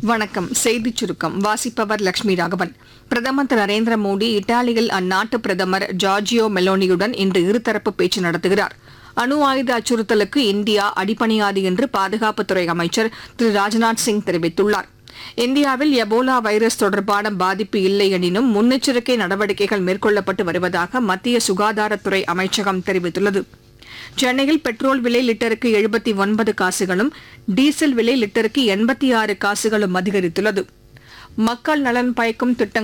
வணக்கம் செய்திச் சுருக்கம் வாசிப்பவர் லட்சுமி ராகவன் பிரதமர் திரு நரேந்திர மோடி இத்தாலியில் அந்நாட்டு பிரதமர் ஜார்ஜியோ மெலோனியுடன் இன்று இருதரப்பு பேச்சு நடத்துகிறார் அணு ஆயுத அச்சுறுத்தலுக்கு இந்தியா அடிபணியாது என்று பாதுகாப்புத்துறை அமைச்சர் திரு ராஜ்நாத் சிங் தெரிவித்துள்ளார் இந்தியாவில் எபோலா வைரஸ் தொடர்பான பாதிப்பு இல்லை எனினும் முன்னெச்சரிக்கை நடவடிக்கைகள் மேற்கொள்ளப்பட்டு வருவதாக மத்திய சுகாதாரத்துறை அமைச்சகம் தெரிவித்துள்ளது சென்னையில் பெட்ரோல் விலை லிட்டருக்கு எழுபத்தி ஒன்பது காசுகளும் டீசல் விலை லிட்டருக்கு எண்பத்தி ஆறு காசுகளும் அதிகரித்துள்ளது மக்கள் நலன் பயக்கும் திட்டங்கள்